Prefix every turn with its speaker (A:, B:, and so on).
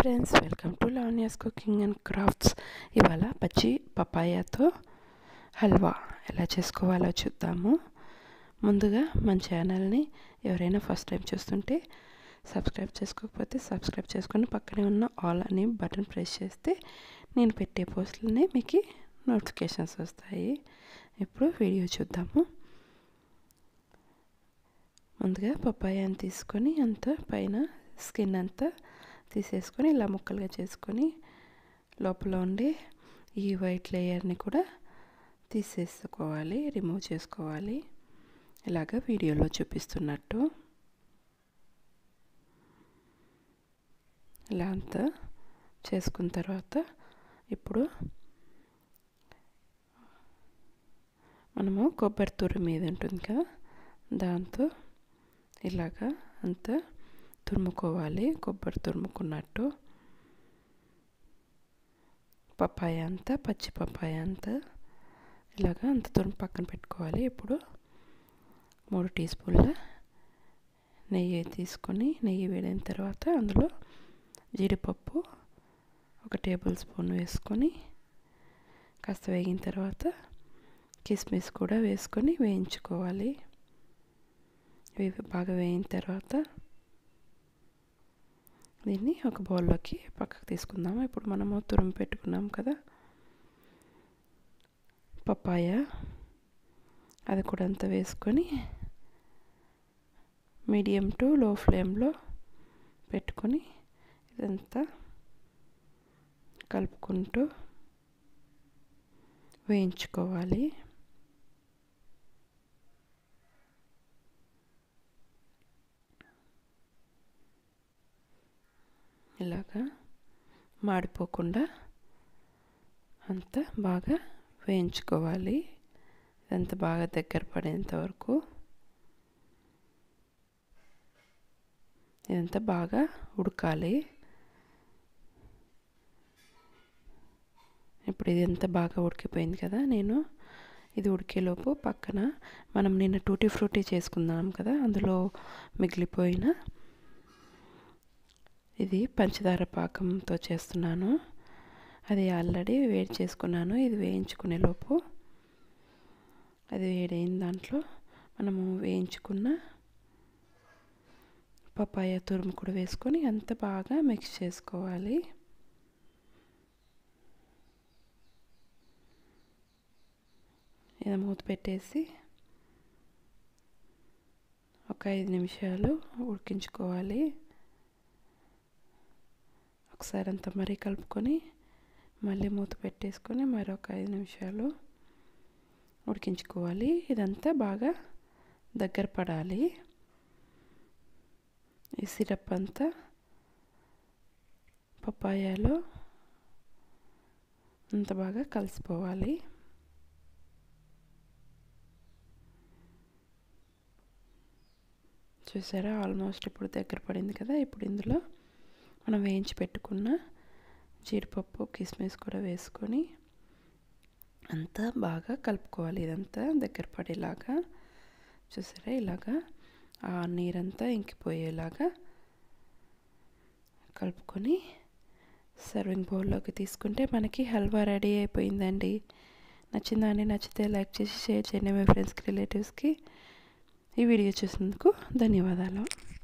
A: friends welcome to Lavanya's cooking and crafts ఇవాళ పచ్చి పపాయాతో హల్వా ఎలా చేసుకోవాలో చూద్దాము ముందుగా మన ఛానల్ని ఎవరైనా ఫస్ట్ టైం చూస్తుంటే సబ్స్క్రైబ్ చేసుకోకపోతే సబ్స్క్రైబ్ చేసుకొని పక్కనే ఉన్న ఆల్ అని బటన్ ప్రెస్ చేస్తే నేను పెట్టే పోస్టులనే మీకు నోటిఫికేషన్స్ వస్తాయి ఇప్పుడు వీడియో చూద్దాము ముందుగా పప్పాయాన్ని తీసుకొని అంతా పైన స్కిన్ అంతా తీసేసుకొని ఇలా ముక్కలుగా చేసుకొని లోపల ఉండే ఈ వైట్ లేయర్ని కూడా తీసేసుకోవాలి రిమూవ్ చేసుకోవాలి ఇలాగ వీడియోలో చూపిస్తున్నట్టు ఇలా అంతా చేసుకున్న తర్వాత ఇప్పుడు మనము కొబ్బరి తురు మీద ఉంటుంది కదా దాంతో ఇలాగా అంతా తురుముకోవాలి కొబ్బరి తురుముకున్నట్టు పప్పాయ అంతా పచ్చి పప్పాయ అంతా ఇలాగా అంత తురుము పక్కన పెట్టుకోవాలి ఇప్పుడు మూడు టీ స్పూన్ల నెయ్యి తీసుకొని నెయ్యి వేడిన తర్వాత అందులో జీడిపప్పు ఒక టేబుల్ స్పూన్ వేసుకొని కాస్త వేగిన తర్వాత కిస్మిస్ కూడా వేసుకొని వేయించుకోవాలి ఇవి బాగా వేయిన తర్వాత దీన్ని ఒక బౌల్లోకి పక్కకు తీసుకుందాము ఇప్పుడు మనము తురుము పెట్టుకున్నాం కదా పప్పాయ అది కూడా అంతా వేసుకొని మీడియం టు లో ఫ్లేమ్లో పెట్టుకొని ఇదంతా కలుపుకుంటూ వేయించుకోవాలి ఇలాగా మాడిపోకుండా అంతా బాగా వేయించుకోవాలి ఇదంతా బాగా దగ్గర పడేంత వరకు ఇదంతా బాగా ఉడకాలి ఇప్పుడు ఇదంతా బాగా ఉడికిపోయింది కదా నేను ఇది ఉడికేలోపు పక్కన మనం నిన్న టూటీ ఫ్రూటీ చేసుకుందాం కదా అందులో మిగిలిపోయిన ఇది పంచదార పాకంతో చేస్తున్నాను అది ఆల్రెడీ వేడి చేసుకున్నాను ఇది వేయించుకునే లోపు అది వేడైన దాంట్లో మనము వేయించుకున్న పపాయ తురుము కూడా వేసుకొని అంత బాగా మిక్స్ చేసుకోవాలి ఇది మూత పెట్టేసి ఒక ఐదు నిమిషాలు ఉడికించుకోవాలి ఒకసారి అంతా మరీ కలుపుకొని మళ్ళీ మూత పెట్టేసుకొని మరొక ఐదు నిమిషాలు ఉడికించుకోవాలి ఇదంతా బాగా దగ్గర పడాలి ఈ సిరప్ అంతా పప్పాయాలో అంత బాగా కలిసిపోవాలి చూసారా ఆల్మోస్ట్ ఇప్పుడు దగ్గర పడింది కదా ఇప్పుడు ఇందులో మనం వేయించి పెట్టుకున్న జీడిపప్పు కిస్మిస్ కూడా వేసుకొని అంతా బాగా కలుపుకోవాలి ఇదంతా దగ్గర పడేలాగా చూసారా ఇలాగా ఆ నీరంతా ఇంకిపోయేలాగా కలుపుకొని సర్వింగ్ బౌల్లోకి తీసుకుంటే మనకి హల్వా రెడీ అయిపోయిందండి నచ్చిందని నచ్చితే లైక్ చేసి షేర్ చేయండి మీ ఫ్రెండ్స్కి రిలేటివ్స్కి ఈ వీడియో చూసినందుకు ధన్యవాదాలు